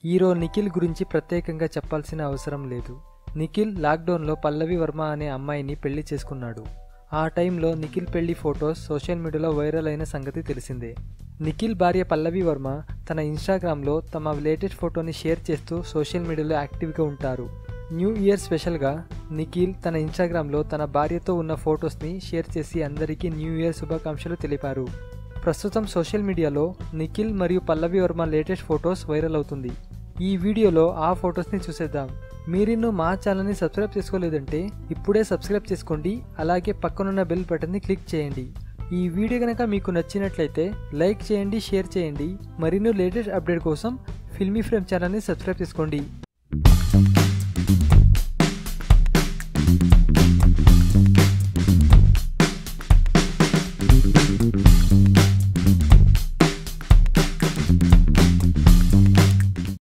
hero Nikhil గురించి ప్రత్యేకంగా చెప్పాల్సిన అవసరం లేదు నిఖిల్ లాక్డౌన్లో పల్లవి వర్మ అనే అమ్మాయిని పెళ్లి చేసుకున్నాడు ఆ టైంలో నిఖిల్ పెళ్లి ఫొటోస్ సోషల్ మీడియాలో వైరల్ అయిన సంగతి తెలిసిందే నిఖిల్ భార్య పల్లవి వర్మ తన ఇన్స్టాగ్రామ్లో తమ లేటెస్ట్ ఫోటోని షేర్ చేస్తూ సోషల్ మీడియాలో యాక్టివ్గా ఉంటారు న్యూ ఇయర్ స్పెషల్గా నిఖిల్ తన ఇన్స్టాగ్రామ్లో తన భార్యతో ఉన్న ఫొటోస్ని షేర్ చేసి అందరికీ న్యూ ఇయర్ శుభాకాంక్షలు తెలిపారు ప్రస్తుతం సోషల్ మీడియాలో నిఖిల్ మరియు Pallavi Varma latest photos viral అవుతుంది ఈ వీడియోలో ఆ ఫొటోస్ని చూసేద్దాం మీరిన్నూ మా ఛానల్ని సబ్స్క్రైబ్ చేసుకోలేదంటే ఇప్పుడే సబ్స్క్రైబ్ చేసుకోండి అలాగే పక్కనున్న బెల్ బటన్ని క్లిక్ చేయండి ఈ వీడియో కనుక మీకు నచ్చినట్లయితే లైక్ చేయండి షేర్ చేయండి మరిన్నో లేటెస్ట్ అప్డేట్ కోసం ఫిల్మీ ఫ్రేమ్ ఛానల్ని సబ్స్క్రైబ్ చేసుకోండి